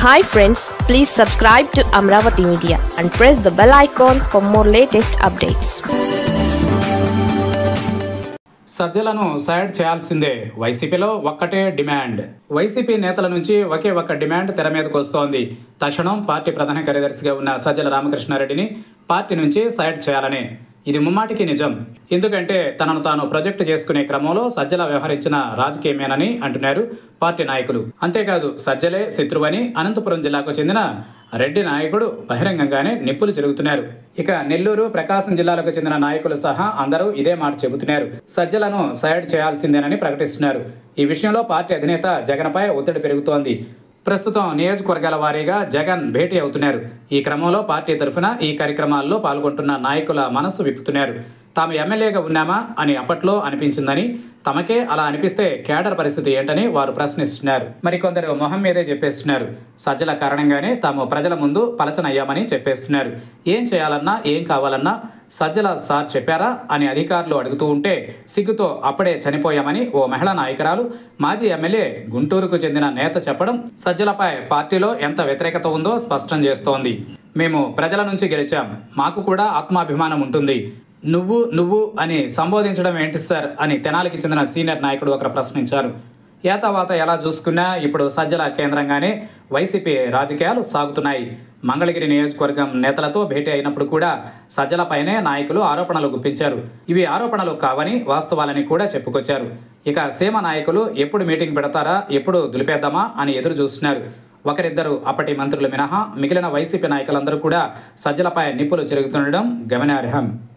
hi friends please subscribe to Amaravati media and press the bell icon for more latest updates సజ్జలను side చేయాల్సిందే వైసీపీలో ఒక్కటే demand YCP నేతల నుంచి ఒకే ఒక్క డిమాండ్ తెర మీదకు వస్తోంది తక్షణం పార్టీ ప్రధాన కార్యదర్శిగా ఉన్న సజ్జల రామకృష్ణారెడ్డిని పార్టీ నుంచి సైడ్ చేయాలని ఇది ముమ్మాటికి నిజం ఎందుకంటే తనను తాను ప్రొజెక్ట్ చేసుకునే క్రమంలో సజ్జల వ్యవహరించిన రాజకీయమేనని అంటున్నారు పార్టీ నాయకులు అంతేకాదు సజ్జలే శత్రువని అనంతపురం జిల్లాకు చెందిన రెడ్డి నాయకుడు బహిరంగంగానే నిప్పులు జరుగుతున్నారు ఇక నెల్లూరు ప్రకాశం జిల్లాలకు చెందిన నాయకులు సహా అందరూ ఇదే మాట చెబుతున్నారు సజ్జలను సైడ్ చేయాల్సిందేనని ప్రకటిస్తున్నారు ఈ విషయంలో పార్టీ అధినేత జగన్పై ఒత్తిడి పెరుగుతోంది ప్రస్తుతం నియోజకవర్గాల వారీగా జగన్ భేటీ అవుతున్నారు ఈ క్రమంలో పార్టీ తరఫున ఈ కార్యక్రమాల్లో పాల్గొంటున్న నాయకుల మనస్సు విప్పుతున్నారు తాము ఎమ్మెల్యేగా ఉన్నామా అని అప్పట్లో అనిపించిందని తమకే అలా అనిపిస్తే కేడర్ పరిస్థితి ఏంటని వారు ప్రశ్నిస్తున్నారు మరికొందరు మొహం మీదే చెప్పేస్తున్నారు సజ్జల కారణంగానే తాము ప్రజల ముందు పలచనయ్యామని చెప్పేస్తున్నారు ఏం చేయాలన్నా ఏం కావాలన్నా సజ్జల సార్ చెప్పారా అని అధికారులు అడుగుతూ ఉంటే సిగ్గుతో అప్పుడే చనిపోయామని ఓ మహిళా నాయకురాలు మాజీ ఎమ్మెల్యే గుంటూరుకు చెందిన నేత చెప్పడం సజ్జలపై పార్టీలో ఎంత వ్యతిరేకత ఉందో స్పష్టం చేస్తోంది మేము ప్రజల నుంచి గెలిచాం మాకు కూడా ఆత్మాభిమానం ఉంటుంది నువ్వు నువ్వు అని సంబోధించడం ఏంటి సార్ అని తెనాలికి చెందిన సీనియర్ నాయకుడు ఒకరు ప్రశ్నించారు ఏతావాత ఎలా చూసుకున్నా ఇప్పుడు సజ్జల కేంద్రంగానే వైసీపీ రాజకీయాలు సాగుతున్నాయి మంగళగిరి నియోజకవర్గం నేతలతో భేటీ అయినప్పుడు కూడా సజ్జలపైనే నాయకులు ఆరోపణలు గుప్పించారు ఇవి ఆరోపణలు కావని వాస్తవాలని కూడా చెప్పుకొచ్చారు ఇక సీమ నాయకులు ఎప్పుడు మీటింగ్ పెడతారా ఎప్పుడు దులిపేద్దామా అని ఎదురు చూస్తున్నారు ఒకరిద్దరు అప్పటి మంత్రులు మినహా మిగిలిన వైసీపీ నాయకులందరూ కూడా సజ్జలపై నిప్పులు చెరుగుతుండడం గమనార్హం